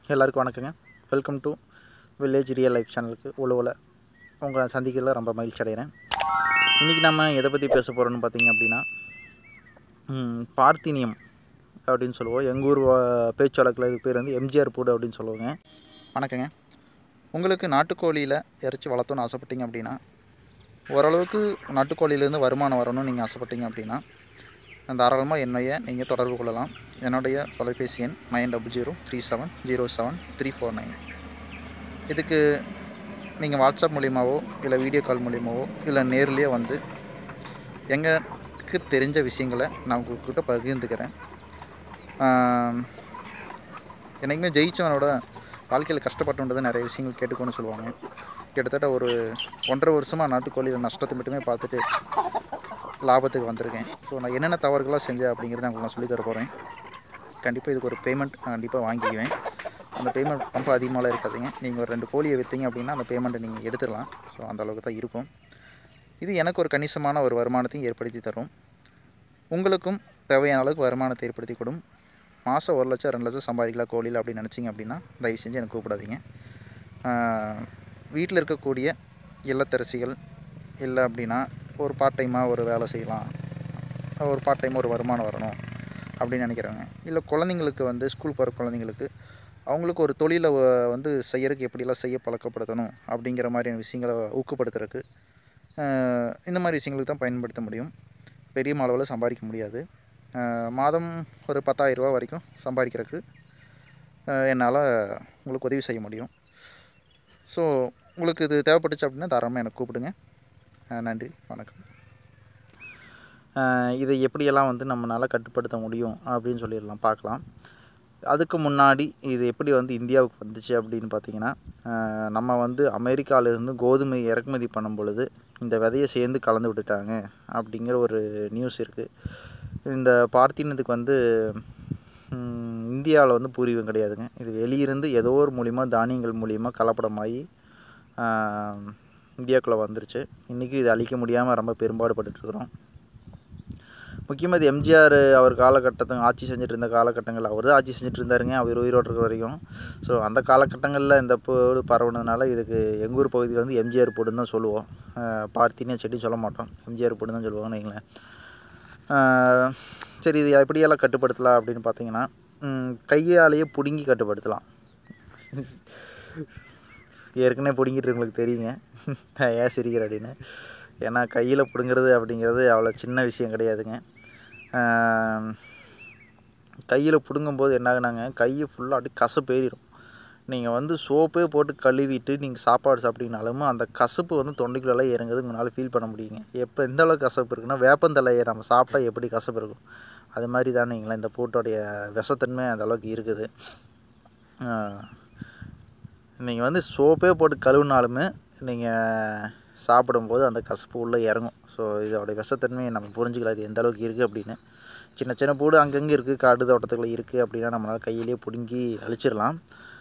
எல்லாருக்கும் வணக்கங்க welcome to village real life சேனலுக்கு உழவில் உங்களை சந்திக்கிறதுல ரொம்ப மகிழ்ச்சி அடைகிறேன் இன்றைக்கி நம்ம எதை பற்றி பேச போகிறோம்னு பார்த்தீங்க அப்படின்னா ம், பார்த்தீனியம் அப்படின்னு சொல்லுவோம் எங்கள் ஊர் வா- பேச்சு வழக்கில் இது பேர் வந்து எம்ஜிஆர் பூடு அப்படின்னு சொல்லுவாங்க வணக்கங்க உங்களுக்கு நாட்டுக்கோழியில் இறைச்சி வளர்த்தணும்னு ஆசைப்பட்டீங்க அப்படின்னா ஓரளவுக்கு நாட்டுக்கோழியிலேருந்து வருமானம் வரணும்னு நீங்கள் ஆசைப்பட்டீங்க அப்படின்னா தாராளமாக என்னைய நீங்கள் தொடர்பு கொள்ளலாம் என்னுடைய தொலைபேசி எண் nine double zero three seven zero seven three four nine இதுக்கு நீங்கள் வாட்ஸ்அப் மூலியமாவோ இல்லை வீடியோ கால் மூலியமாவோ இல்லை நேர்லேயே வந்து எங்களுக்கு தெரிஞ்ச விஷயங்களை நான் உங்கள்கிட்ட பகிர்ந்துக்கிறேன் ஆம், என்னைக்குமே ஜெயிச்சவனோட வாழ்க்கையில் கஷ்டப்பட்டவன்றது நிறைய விஷயங்கள் கேட்டுக்கோன்னு சொல்லுவாங்க கிட்டத்தட்ட ஒரு ஒன்றரை வருஷமாக நாட்டுக்கோழியில் நஷ்டத்தை மட்டுமே பார்த்துட்டு லாபத்துக்கு வந்திருக்கேன் ஸோ நான் என்னென்ன தவறுகளாக செஞ்சேன் அப்படிங்கிறத உங்களுக்கு நான் சொல்லித் தர போகிறேன் கண்டிப்பாக இதுக்கு ஒரு பேமெண்ட் கண்டிப்பாக வாங்கிக்குவேன் அந்த பேமெண்ட் ரொம்ப அதிகமாகலாம் இருக்காதுங்க நீங்கள் ஒரு ரெண்டு கோழியை விற்றீங்க அப்படின்னா அந்த பேமெண்ட்டை நீங்கள் எடுத்துடலாம் ஸோ அந்த அளவுக்கு தான் இருக்கும் இது எனக்கு ஒரு கணிசமான ஒரு வருமானத்தையும் ஏற்படுத்தி தரும் உங்களுக்கும் தேவையான அளவுக்கு வருமானத்தை ஏற்படுத்தி கொடும் மாதம் ஒரு லட்சம் ரெண்டு லட்சம் சம்பாதிக்கலாம் கோழியில் அப்படின்னு நினச்சிங்க அப்படின்னா தயவு செஞ்சு எனக்கு கூப்பிடாதீங்க வீட்டில் இருக்கக்கூடிய இல்லத்தரசிகள் இல்லை அப்படின்னா ஒரு பார்ட் டைமாக ஒரு வேலை செய்யலாம் ஒரு பார்ட் டைம் ஒரு வருமானம் வரணும் அப்படின்னு நினைக்கிறாங்க இல்லை குழந்தைங்களுக்கு வந்து ஸ்கூல் போகிற குழந்தைங்களுக்கு அவங்களுக்கு ஒரு தொழிலை வ- வந்து செய்யறதுக்கு எப்படிலாம் செய்ய பழக்கப்படுத்தணும் அப்படிங்கிற மாதிரியான விஷயங்களை ஊக்கப்படுத்துறதுக்கு ஆஹ், இந்த மாதிரி விஷயங்களுக்கு தான் பயன்படுத்த முடியும் பெரிய அளவில் சம்பாதிக்க முடியாது ஆஹ், மாதம் ஒரு 10000 ரூபா வரைக்கும் சம்பாதிக்கிறதுக்கு என்னால் உங்களுக்கு உதவி செய்ய முடியும் ஸோ உங்களுக்கு இது தேவைப்பட்டுச்சு அப்படின்னா தாராளமாக எனக்கு கூப்பிடுங்க ஆஹ், நன்றி வணக்கம் ஆஹ் இதை எப்படியெல்லாம் வந்து நம்மளால் கட்டுப்படுத்த முடியும் அப்படின்னு சொல்லிடலாம் பார்க்கலாம் அதுக்கு முன்னாடி இது எப்படி வந்து இந்தியாவுக்கு வந்துச்சு அப்படின்னு பார்த்தீங்கன்னா ஆஹ் நம்ம வந்து அமெரிக்காவிலேருந்து கோதுமை இறக்குமதி பண்ணும் பொழுது இந்த விதையை சேர்ந்து கலந்து விட்டுட்டாங்க அப்படிங்கிற ஒரு நியூஸ் இருக்குது இந்த பார்த்தினத்துக்கு வந்து இந்தியாவில் வந்து பூர்வீகம் கிடையாதுங்க இது வெளியிருந்து ஏதோ ஒரு மூலிமா தானியங்கள் மூலிமா கலப்படமாகி ஆஹ் இந்தியாவுக்குள்ளே வந்துருச்சு இன்றைக்கி இது அழிக்க முடியாமல் ரொம்ப பெரும்பாடுபட்டுருக்குறோம் முக்கியமாக இது எம்ஜிஆர் அவர் காலகட்டத்தை ஆட்சி செஞ்சுட்டு இருந்த காலகட்டங்கள் அவர் தான் ஆட்சி செஞ்சுட்டு இருந்தாருங்க அவர் உயிரோடு இருக்கிற வரைக்கும் ஸோ அந்த காலகட்டங்களில் இந்த போடு பரவுனதுனால இதுக்கு எங்கள் ஊர் பகுதியில் வந்து எம்ஜிஆர் போடுன்னு தான் சொல்லுவோம் அஹ் பார்த்தினே செடி சொல்ல மாட்டோம் எம்ஜிஆர் போடுன்னு தான் சொல்லுவாங்கன்னு வைங்களேன் அஹ் சரி இது எப்படியெல்லாம் கட்டுப்படுத்தலாம் அப்படின்னு பார்த்தீங்கன்னா ம், கையாலேயே பிடுங்கி கட்டுப்படுத்தலாம் ஏற்கனவே பிடுங்கிட்டு உங்களுக்கு தெரியுங்க ஏன் சிரிக்கிற அப்படின்னு ஏன்னா கையில் பிடுங்கிறது அப்படிங்கிறது அவ்வளோ சின்ன விஷயம் கிடையாதுங்க கையில் பிடுங்கும்போது என்ன ஆகுனாங்க கையை ஃபுல்லாக அப்படியே கசப்பு ஏறிடும் நீங்கள் வந்து சோப்பே போட்டு கழுவிட்டு நீங்கள் சாப்பாடு சாப்பிட்டீங்கனாலும் அந்த கசப்பு வந்து தொண்டைக்குள்ளெல்லாம் இறங்குது உங்களால் ஃபீல் பண்ண முடியுங்க எப்போ எந்த அளவுக்கு கசப்பு இருக்குன்னா வேப்பந்தலையை நம்ம சாப்பிட்டா எப்படி கசப்பு இருக்கும் அது மாதிரி தானேங்களா இந்த பூட்டோடைய விஷத்தன்மை அந்த அளவுக்கு இருக்குது நீங்கள் வந்து சோப்பே போட்டு கழுவினாலுமே நீங்கள் சாப்பிடும்போது அந்த கசப்பு உள்ளே இறங்கும் ஸோ இதோட விஷத்தன்மையை நம்ம புரிஞ்சுக்கலாம் இது எந்த அளவுக்கு இருக்குது அப்படின்னு சின்ன சின்ன பூடு அங்கங்கே இருக்குது காடு தோட்டத்துக்குள்ள இருக்குது அப்படின்னா நம்மளால் கையிலேயே பிடுங்கி அழிச்சிடலாம்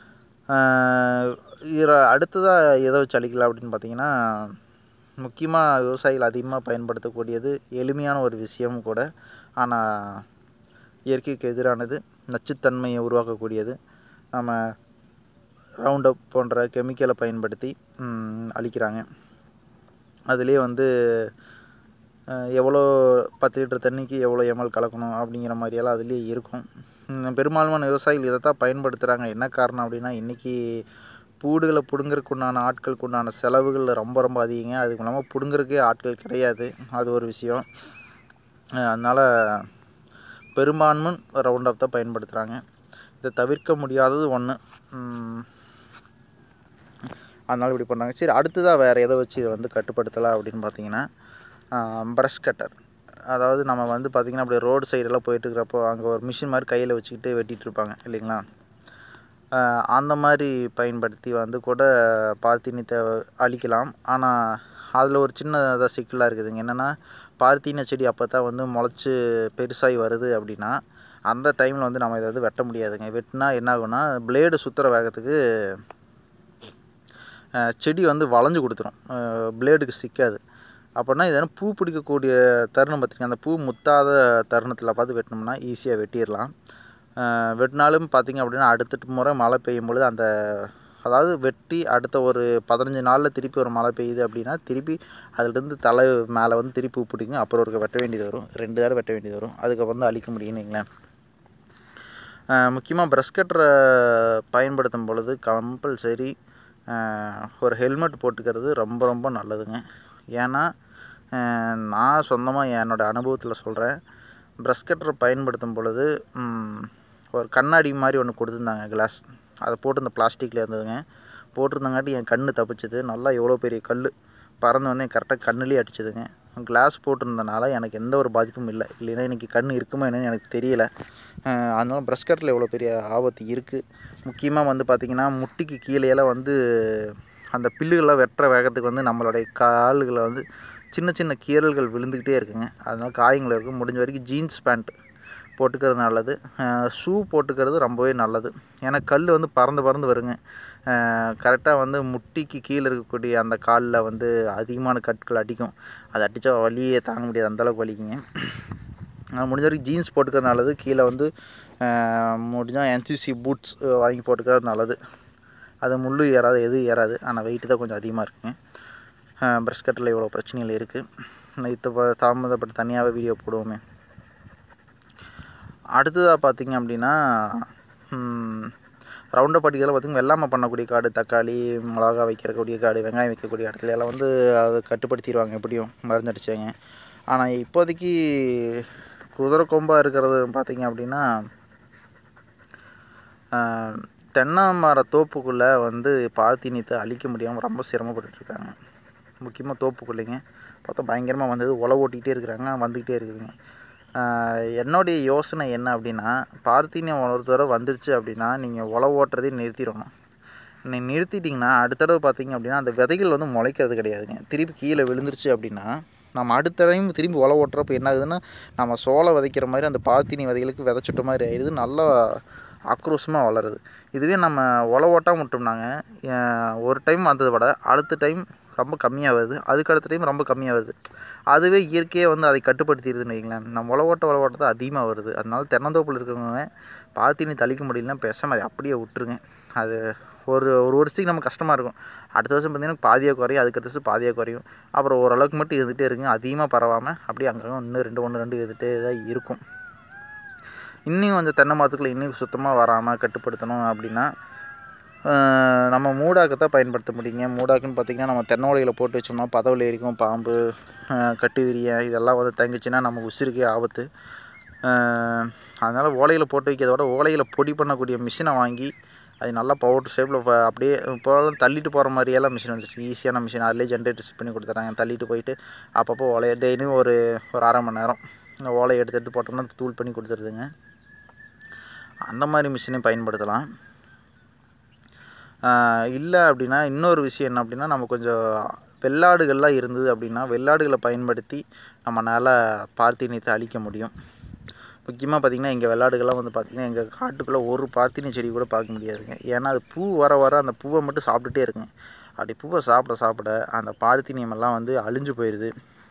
இதில் அடுத்ததாக எதை வச்சு அழிக்கலாம் அப்படின்னு பார்த்தீங்கன்னா முக்கியமாக விவசாயிகள் அதிகமாக பயன்படுத்தக்கூடியது எளிமையான ஒரு விஷயம் கூட ஆனால் இயற்கைக்கு எதிரானது நச்சுத்தன்மையை உருவாக்கக்கூடியது நம்ம ரவுண்ட் அப் போன்ற கெமிக்கலை பயன்படுத்தி ம், அழிக்கிறாங்க அதுலேயே வந்து அஹ், எவ்வளோ பத்து லிட்டர் தண்ணிக்கு எவ்வளோ எம்எல் கலக்கணும் அப்படிங்கிற மாதிரியெல்லாம் அதுலேயே இருக்கும் ம், பெரும்பாலான விவசாயிகள் இதை தான் பயன்படுத்துகிறாங்க என்ன காரணம் அப்படின்னா இன்றைக்கி பூடுகளை பிடுங்கறதுக்கு உண்டான ஆட்களுக்கு உண்டான செலவுகள் ரொம்ப ரொம்ப அதிகங்க அதுக்கு இல்லாமல் பிடுங்கறதுக்கே ஆட்கள் கிடையாது அது ஒரு விஷயம் அதனால் பெரும்பான்மை ரவுண்ட் அப் தான் பயன்படுத்துகிறாங்க இதை தவிர்க்க முடியாதது ஒன்று அதனால் இப்படி பண்ணாங்க சரி அடுத்ததாக வேறு எதை வச்சு இதை வந்து கட்டுப்படுத்தலாம் அப்படின்னு பார்த்தீங்கன்னா ப்ரஷ் கட்டர் அதாவது நம்ம வந்து பார்த்திங்கன்னா அப்படியே ரோடு சைடெல்லாம் போயிட்டு இருக்கிறப்போ அங்கே ஒரு மிஷின் மாதிரி கையில் வச்சுக்கிட்டு வெட்டிட்டு இருப்பாங்க இல்லைங்களா ஆஹ் அந்த மாதிரி பயன்படுத்தி வந்து கூட பாலித்தீனத்தை அழிக்கலாம் ஆனால் அதில் ஒரு சின்ன சிக்கலாக இருக்குதுங்க என்னென்னா பாலித்தீன செடி அப்போ தான் வந்து முளைச்சி பெருசாகி வருது அப்படின்னா அந்த டைமில் வந்து நம்ம இதை வந்து வெட்ட முடியாதுங்க வெட்டினா என்ன ஆகும்னா பிளேடு சுற்றுற வேகத்துக்கு அஹ், செடி வந்து வளைஞ்சு கொடுத்துரும் பிளேடுக்கு சிக்காது அப்படின்னா இது பூ பிடிக்கக்கூடிய தருணம் பார்த்திங்க அந்த பூ முத்தாத தருணத்தில் பார்த்து வெட்டினோம்னா ஈஸியாக வெட்டிடலாம் அஹ், வெட்டினாலும் பார்த்திங்க அப்படின்னா அடுத்த முறை மழை பெய்யும் பொழுது அந்த அதாவது வெட்டி அடுத்த ஒரு பதினஞ்சு நாளில் திருப்பி ஒரு மழை பெய்யுது அப்படின்னா திருப்பி அதுலேருந்து தலை மேலே வந்து திருப்பி உப்பிடிங்க அப்புறம் ஒரு வெட்ட வேண்டியது வரும் ரெண்டு தடவை வெட்ட வேண்டியது வரும் அதுக்கப்புறம் தான் அழிக்க முடியும்னு வைங்களேன் முக்கியமாக ப்ரஷ் கட்டரை பயன்படுத்தும் பொழுது கம்பல்சரி ஒரு ஹெல்மெட் போட்டுக்கிறது ரொம்ப ரொம்ப நல்லதுங்க ஏன்னா அஹ், நான் சொந்தமாக என்னோடய அனுபவத்தில் சொல்கிறேன் ப்ரஷ் கட்டரை பயன்படுத்தும் பொழுது ம், ஒரு கண்ணாடி மாதிரி ஒன்று கொடுத்துருந்தாங்க கிளாஸ் அதை போட்டு இந்த பிளாஸ்டிக்கில் இருந்ததுங்க போட்டிருந்தங்காட்டி என் கண்ணு தப்பிச்சுது நல்லா எவ்வளோ பெரிய கல் பறந்து வந்து கரெக்டாக கண்ணுலேயே அடிச்சதுங்க கிளாஸ் போட்டிருந்தனால எனக்கு எந்த ஒரு பாதிப்பும் இல்லை இல்லைன்னா இன்றைக்கி கண் இருக்குமா என்னன்னு எனக்கு தெரியல அஹ் அதனால ப்ரஷ் கட்டில் எவ்வளோ பெரிய ஆபத்து இருக்குது முக்கியமாக வந்து பார்த்திங்கன்னா முட்டிக்கு கீழேயெல்லாம் வந்து அந்த பில்லுகள்லாம் வெட்டுற வேகத்துக்கு வந்து நம்மளுடைய கால்களை வந்து சின்ன சின்ன கீறல்கள் விழுந்துக்கிட்டே இருக்குங்க அதனால் காயங்கள் இருக்கும் முடிஞ்ச வரைக்கும் ஜீன்ஸ் பேண்ட் போட்டுக்கிறது நல்லது ஷூ போட்டுக்கிறது ரொம்பவே நல்லது ஏன்னா கல் வந்து பறந்து பறந்து வருங்க கரெக்டாக வந்து முட்டிக்கு கீழே இருக்கக்கூடிய அந்த காலில் வந்து அதிகமான கற்கள் அடிக்கும் அது அடித்தா வலியே தாங்க முடியாது அந்தளவுக்கு வலிக்குங்க நான் முடிஞ்ச வரைக்கும் ஜீன்ஸ் போட்டுக்கிறது நல்லது கீழே வந்து முடிஞ்சால் என்சிசி பூட்ஸ் வாங்கி போட்டுக்கிறது நல்லது அது முள் ஏறாது எதுவும் ஏறாது ஆனால் வெயிட்டு தான் கொஞ்சம் அதிகமாக இருக்குங்க ப்ரஷ் கட்டில் இவ்வளோ பிரச்சனைகள் இருக்குது இதை தாமதப்பட்டு தனியாகவே வீடியோ போடுவோமே அடுத்ததாக பார்த்தீங்க அப்படின்னா ரவுண்டை பட்டிகையில் பார்த்திங்கன்னா வெள்ளாமை பண்ணக்கூடிய காடு தக்காளி மிளகா வைக்கக்கூடிய காடு வெங்காயம் வைக்கக்கூடிய இடத்துல எல்லாம் வந்து அதை கட்டுப்படுத்திடுவாங்க எப்படியும் மருந்து அடிச்சாங்க ஆனால் இப்போதைக்கு குதிரை கொம்பாக இருக்கிறது பார்த்திங்க அப்படின்னா ஆஹ், தென்னை மர தோப்புக்குள்ளே வந்து பால்தீனியத்தை அழிக்க முடியாமல் ரொம்ப சிரமப்பட்டுட்ருக்காங்க முக்கியமாக தோப்புக்குள்ளைங்க பார்த்தா பயங்கரமாக வந்தது உழவு ஓட்டிக்கிட்டே இருக்கிறாங்க வந்துக்கிட்டே இருக்குதுங்க ஆஹ், என்னுடைய யோசனை என்ன அப்படின்னா பார்த்தீனியம் ஒரு தடவை வந்துருச்சு அப்படின்னா நீங்கள் உழவு ஓட்டுறதையும் நிறுத்திடணும் நீ நிறுத்திட்டிங்கன்னா அடுத்த தடவை பார்த்தீங்க அப்படின்னா அந்த விதைகள் வந்து முளைக்கிறது கிடையாதுங்க திருப்பி கீழே விழுந்துருச்சு அப்படின்னா நம்ம அடுத்த டைம் திரும்பி உழவு ஓட்டுறப்ப என்ன ஆகுதுன்னா நம்ம சோளம் விதைக்கிற மாதிரி அந்த பாத்தினி விதைகளுக்கு விதைச்சுட்ட மாதிரி ஆயிடுது நல்லா ஆக்ரோஷமாக வளருது இதுவே நம்ம உழவு ஓட்டாமல் விட்டோம்னாங்க அஹ், ஒரு டைம் வந்ததை விட அடுத்த டைம் ரொம்ப கம்மியாக வருது அதுக்கு அடுத்த டைம் ரொம்ப கம்மியாக வருது அதுவே இயற்கையாக வந்து அதை கட்டுப்படுத்திடுதுன்னு வைங்களேன் நம்ம உழவோட்ட உழவோட்ட தான் அதிகமாக வருது அதனால தென்னந்தோப்பில் இருக்கிறவங்க பாத்தினி தளிக்க முடியலன்னா பேசாமல் அதை அப்படியே விட்டுருங்க அது ஒரு ஒரு வருஷத்துக்கு நம்ம கஷ்டமாக இருக்கும் அடுத்த வருஷம் பார்த்திங்கன்னா பாதியாக குறையும் அதுக்கு அடுத்த வருஷம் பாதியாக குறையும் அப்புறம் ஓரளவுக்கு மட்டும் இருந்துகிட்டே இருக்குங்க அதிகமாக பரவாமல் அப்படியே அங்கங்கே இன்னும் ரெண்டு ஒன்று ரெண்டு இருந்துகிட்டே தான் இருக்கும் இன்னும் கொஞ்சம் தென்னை மரத்துக்குள்ள இன்னும் சுத்தமாக வராமல் கட்டுப்படுத்தணும் அப்படின்னா ஆஹ், நம்ம மூடாக்கத்தை பயன்படுத்த முடியுங்க மூடாக்குன்னு பார்த்திங்கன்னா நம்ம தென்னை ஓலையில் போட்டு வச்சோம்னா பதவியில் இருக்கும் பாம்பு ஆஹ், கட்டு விரிய இதெல்லாம் வந்து தங்கிச்சுன்னா நம்ம உசிருக்கே ஆபத்து ஆஹ், அதனால் ஓலையில் போட்டு வைக்கிறத விட ஓலையில் பொடி பண்ணக்கூடிய மிஷினை வாங்கி அது நல்லா பவுடர் ஷேப்பில் அப்படியே இப்போலாம் தள்ளிட்டு போகிற மாதிரியெல்லாம் மிஷின் வந்துச்சு ஈஸியான மிஷின் அதிலே ஜென்ரேட்டர் செட் பண்ணி கொடுத்துட்றாங்க தள்ளிட்டு போயிட்டு அப்பப்போ ஓலையை டெய்லியும் ஒரு ஒரு அரை மணி நேரம் இந்த ஓலையை எடுத்து எடுத்து போட்டோம்னா தூள் பண்ணி கொடுத்துருதுங்க அந்த மாதிரி மிஷினை பயன்படுத்தலாம் இல்லை அப்படின்னா இன்னொரு விஷயம் என்ன அப்படின்னா நம்ம கொஞ்சம் வெள்ளாடுகள்லாம் இருந்தது அப்படின்னா வெள்ளாடுகளை பயன்படுத்தி நம்மளால் பார்த்தீனியத்தை அழிக்க முடியும் முக்கியமாக பார்த்திங்கன்னா எங்கள் வெள்ளாடுகள்லாம் வந்து பார்த்திங்கன்னா எங்கள் காட்டுக்குள்ளே ஒரு பார்த்தீனி செடி கூட பார்க்க முடியாதுங்க ஏன்னா அது பூ வர வர அந்த பூவை மட்டும் சாப்பிட்டுட்டே இருக்குங்க அப்படி பூவை சாப்பிட சாப்பிட அந்த பாலித்தீனியம் எல்லாம் வந்து அழிஞ்சு போயிடுது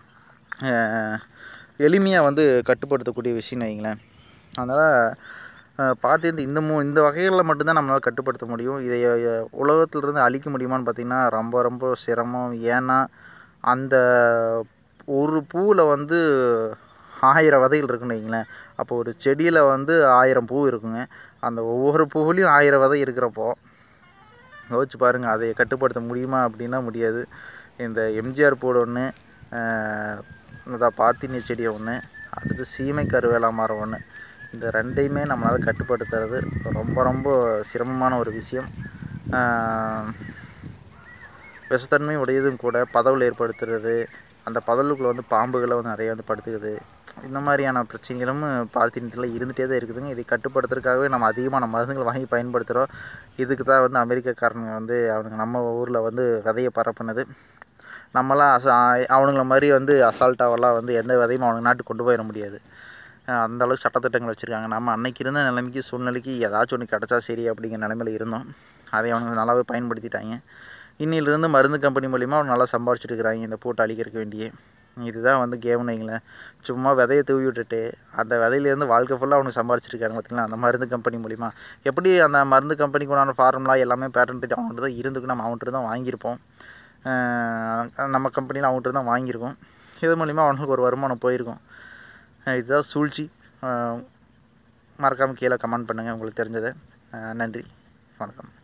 எளிமையாக வந்து கட்டுப்படுத்தக்கூடிய விஷயம்னு வைங்களேன் அதனால் பார்த்து இந்த மூ இந்த வகைகளில் மட்டும்தான் நம்மளால் கட்டுப்படுத்த முடியும் இதை அஹ், உலகத்திலிருந்து அழிக்க முடியுமான்னு பார்த்திங்கன்னா ரொம்ப ரொம்ப சிரமம் ஏன்னா அந்த ஒரு பூவில் வந்து ஆயிரம் விதைகள் இருக்குன்னு வைங்களேன் அப்போ ஒரு செடியில் வந்து ஆயிரம் பூ இருக்குங்க அந்த ஒவ்வொரு பூவுலேயும் ஆயிரம் விதை இருக்கிறப்போ யோசிச்சு பாருங்கள் அதை கட்டுப்படுத்த முடியுமா அப்படின்னா முடியாது இந்த எம்ஜிஆர் பூடு ஒன்று இதான் பாத்தினிய செடி ஒன்று அடுத்து சீமை கருவேலா மரம் ஒன்று இந்த ரெண்டையுமே நம்மளால் கட்டுப்படுத்துறது ரொம்ப ரொம்ப சிரமமான ஒரு விஷயம் ஆஹ், விஷத்தன்மை உடையதும் கூட பதவில் ஏற்படுத்துறது அந்த பதவுக்குள்ளே வந்து பாம்புகளை வந்து நிறைய வந்து படுத்துக்குது இந்த மாதிரியான பிரச்சனைகளும் பாலித்தீனத்தில் இருந்துகிட்டே தான் இருக்குதுங்க இதை கட்டுப்படுத்துறதுக்காகவே நம்ம அதிகமான மருந்துகள் வாங்கி பயன்படுத்துகிறோம் இதுக்கு தான் வந்து அமெரிக்காக்காரனுங்க வந்து அவனுங்க நம்ம ஊரில் வந்து விதையை பரப்புனது நம்மலாம் அச அவனுங்கள மாதிரி வந்து அசால்ட்டாவெல்லாம் வந்து எந்த விதையும் அவனுங்க நாட்டுக்கு கொண்டு போயிட முடியாது அஹ் அந்த அளவுக்கு சட்டத்திட்டங்கள் வச்சுருக்காங்க நம்ம அன்னைக்கு இருந்த நிலைமைக்கு சூழ்நிலைக்கு ஏதாச்சும் ஒன்று கிடச்சா சரி அப்படிங்கிற நிலைமையில் இருந்தோம் அதை அவனுங்க நல்லாவே பயன்படுத்திட்டாங்க இன்னிலிருந்து மருந்து கம்பெனி மூலிமா அவங்க நல்லா சம்பாரிச்சிட்டு இருக்கிறாங்க இந்த பூட்டை அழிக்கிறதுக்கு வேண்டியே இதுதான் வந்து கேம்னு வைங்களேன் சும்மா விதையை தூவி விட்டுட்டு அந்த விதையிலேருந்து வாழ்க்கை ஃபுல்லாக அவனுக்கு சம்பாரிச்சிருக்காங்க பார்த்தீங்களா அந்த மருந்து கம்பெனி மூலிமா எப்படி அந்த மருந்து கம்பெனிக்கு உண்டான ஃபார்முலா எல்லாமே பேட்டன்ட் அவங்கள்ட்ட தான் இருந்துக்கு நம்ம அவன்கிட்ட தான் வாங்கியிருப்போம் அஹ் நம்ம கம்பெனியில் அவன்கிட்ட தான் வாங்கியிருக்கோம் இது மூலிமா அவனுக்கு ஒரு வருமானம் போயிருக்கும் அஹ் இதுதான் சூழ்ச்சி மறக்காமல் கீழே கமெண்ட் பண்ணுங்கள் உங்களுக்கு தெரிஞ்சதை அஹ் நன்றி வணக்கம்